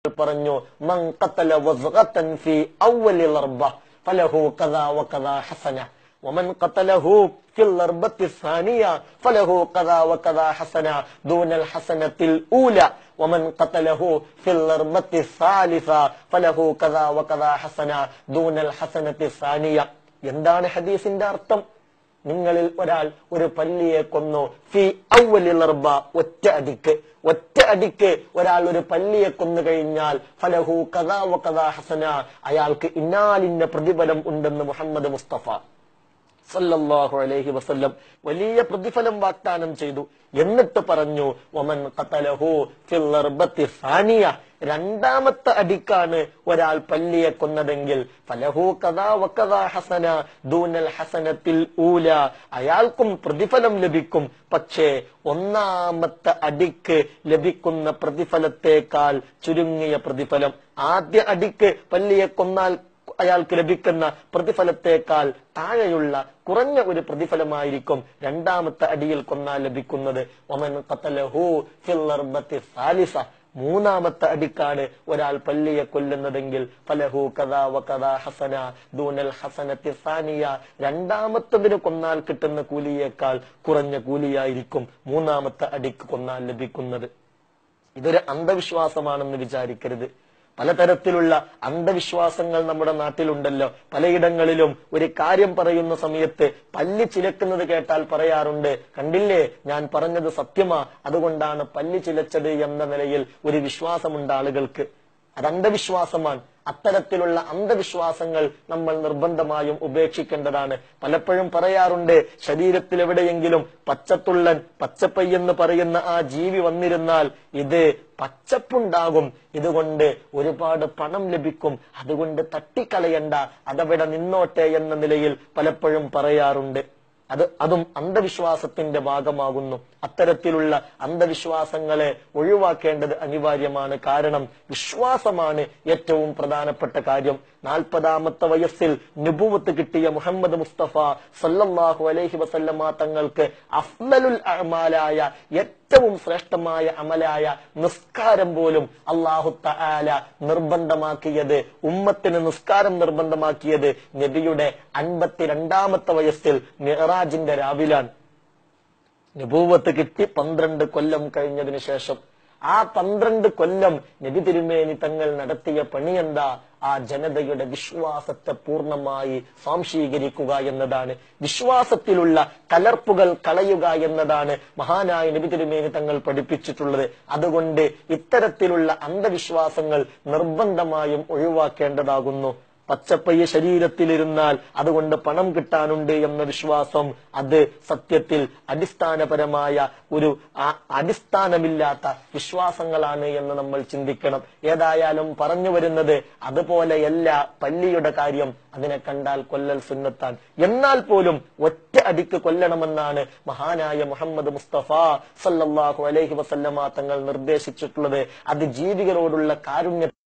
പറഞ്ഞു മൻ ഖതല വസ്ഗതൻ ഫീ അവ്വലി ലർബ ഫലഹു കദാ വകദാ ഹസന ومن قتله في الضربة الثانية فله كذا وكذا حسنة دون الحسنة الأولى ومن قتله في الضربة الثالثة فله كذا وكذا حسنة دون الحسنة الثانية എന്താണ് ഹദീസിന്റെ അർത്ഥം നിങ്ങളിൽ ഒരാൾ ഒരു പല്ലിയെ കൊന്നു ഫി ഔവലിർബ ഒറ്റ അടിക്ക് ഒറ്റ അടിക്ക് ഒരാൾ ഒരു പല്ലിയെ കൊന്നു കഴിഞ്ഞാൽ ഫലഹു കഥാ വ കഥാ ഹസന അയാൾക്ക് ഇന്നാലിന്റെ പ്രതിഫലം ഉണ്ടെന്ന് മുഹമ്മദ് മുസ്തഫ സല്ലല്ലാഹു അലൈഹി വസല്ലം വലിയ പ്രതിഫലം വാഗ്ദാനം ചെയ്തു എന്നിട്ട് പറഞ്ഞു ഒമൻ ഖതലഹു ഫിൽ ലർബത്തി സാനിയ രണ്ടാമത്തെ അടിക്കാണ് ഒരാൾ പല്ലിയെ കൊന്നതെങ്കിൽ ഫലഹു കഥാ വക്കഥാ ഹസന ദൂനൽ ഹസനത്തിൽ ഊല അയാൾക്കും പ്രതിഫലം ലഭിക്കും പക്ഷേ ഒന്നാമത്തെ അടിക്ക് ലഭിക്കുന്ന പ്രതിഫലത്തേക്കാൾ ചുരുങ്ങിയ പ്രതിഫലം ആദ്യ അടിക്ക് പല്ലിയെ കൊന്നാൽ അയാൾക്ക് ലഭിക്കുന്ന പ്രതിഫലത്തേക്കാൾ താഴെയുള്ള കുറഞ്ഞ ഒരു പ്രതിഫലമായിരിക്കും രണ്ടാമത്തെ അടിയിൽ കൊന്നാൽ ലഭിക്കുന്നത് ഒമൻ ഖതലഹു ഫിൽ അർബത്തി സാലിസ മൂന്നാമത്തെ അടിക്കാണ് ഒരാൾ പല്ലിയെ കൊല്ലുന്നതെങ്കിൽ ഫലഹു കഥാ വ കഥാ ഹസന ദൂനൽ ഹസനത്തി സാനിയ രണ്ടാമത്തതിന് കൊന്നാൽ കിട്ടുന്ന കൂലിയേക്കാൾ കുറഞ്ഞ കൂലിയായിരിക്കും മൂന്നാമത്തെ അടിക്ക് കൊന്നാൽ ലഭിക്കുന്നത് ഇതൊരു അന്ധവിശ്വാസമാണെന്ന് വിചാരിക്കരുത് പലതരത്തിലുള്ള അന്ധവിശ്വാസങ്ങൾ നമ്മുടെ നാട്ടിലുണ്ടല്ലോ പലയിടങ്ങളിലും ഒരു കാര്യം പറയുന്ന സമയത്ത് പല്ലി ചിലക്കുന്നത് കേട്ടാൽ പറയാറുണ്ട് കണ്ടില്ലേ ഞാൻ പറഞ്ഞത് സത്യമാ അതുകൊണ്ടാണ് പല്ലി ചിലച്ചത് എന്ന നിലയിൽ ഒരു വിശ്വാസമുണ്ട് ആളുകൾക്ക് അത് അന്ധവിശ്വാസമാണ് അത്തരത്തിലുള്ള അന്ധവിശ്വാസങ്ങൾ നമ്മൾ നിർബന്ധമായും ഉപേക്ഷിക്കേണ്ടതാണ് പലപ്പോഴും പറയാറുണ്ട് ശരീരത്തിൽ എവിടെയെങ്കിലും പച്ചത്തുള്ളൻ പച്ചപ്പയ്യെന്ന് പറയുന്ന ആ ജീവി വന്നിരുന്നാൽ ഇത് പച്ചപ്പുണ്ടാകും ഇതുകൊണ്ട് ഒരുപാട് പണം ലഭിക്കും അതുകൊണ്ട് തട്ടിക്കളയണ്ട അതവിടെ നിന്നോട്ടെ എന്ന നിലയിൽ പലപ്പോഴും പറയാറുണ്ട് അത് അതും അന്ധവിശ്വാസത്തിന്റെ ഭാഗമാകുന്നു അത്തരത്തിലുള്ള അന്ധവിശ്വാസങ്ങളെ ഒഴിവാക്കേണ്ടത് അനിവാര്യമാണ് കാരണം വിശ്വാസമാണ് ഏറ്റവും പ്രധാനപ്പെട്ട കാര്യം നാൽപ്പതാമത്തെ വയസ്സിൽ നുബുവത്ത് കിട്ടിയ മുഹമ്മദ് മുസ്തഫ സല്ലല്ലാഹു അലൈഹി വസല്ലമ തങ്ങൾക്ക് അഫ്ലലുൽ അഅമാലായ ഏറ്റവും ശ്രേഷ്ഠമായ അമലായ നിസ്കാരം പോലും അള്ളാഹു തആല നിർബന്ധമാക്കിയത് ഉമ്മത്തിന് നിസ്കാരം നിർബന്ധമാക്കിയത് നബിയുടെ അൻപത്തിരണ്ടാമത്തെ വയസ്സിൽ മിറാജിന്റെ രാവിലാണ് നബൂവത്ത് കിട്ടി പന്ത്രണ്ട് കൊല്ലം കഴിഞ്ഞതിന് ശേഷം ആ പന്ത്രണ്ട് കൊല്ലം നബി തിരുമേനി തങ്ങൾ നടത്തിയ പണി എന്താ ആ ജനതയുടെ വിശ്വാസത്തെ പൂർണ്ണമായി സ്വാംശീകരിക്കുക എന്നതാണ് വിശ്വാസത്തിലുള്ള കലർപ്പുകൾ കളയുക എന്നതാണ് മഹാനായ നബി തിരുമേനി തങ്ങൾ പഠിപ്പിച്ചിട്ടുള്ളത് അതുകൊണ്ട് ഇത്തരത്തിലുള്ള അന്ധവിശ്വാസങ്ങൾ നിർബന്ധമായും ഒഴിവാക്കേണ്ടതാകുന്നു പച്ചപ്പയ്യ ശരീരത്തിലിരുന്നാൽ അതുകൊണ്ട് പണം കിട്ടാനുണ്ട് എന്ന വിശ്വാസം അത് സത്യത്തിൽ അടിസ്ഥാനപരമായ ഒരു ആ- അടിസ്ഥാനമില്ലാത്ത വിശ്വാസങ്ങളാണ് എന്ന് നമ്മൾ ചിന്തിക്കണം ഏതായാലും പറഞ്ഞു വരുന്നത് അതുപോലെയല്ല പല്ലിയുടെ കാര്യം അതിനെ കണ്ടാൽ കൊല്ലൽ സുന്നത്താൻ എന്നാൽ പോലും ഒറ്റ അടിക്ക് കൊല്ലണമെന്നാണ് മഹാനായ മുഹമ്മദ് മുസ്തഫ സല്ലല്ലാഹു അലൈഹി വസല്ലമ തങ്ങൾ നിർദ്ദേശിച്ചിട്ടുള്ളത് അത് ജീവികളോടുള്ള കാരുണ്യ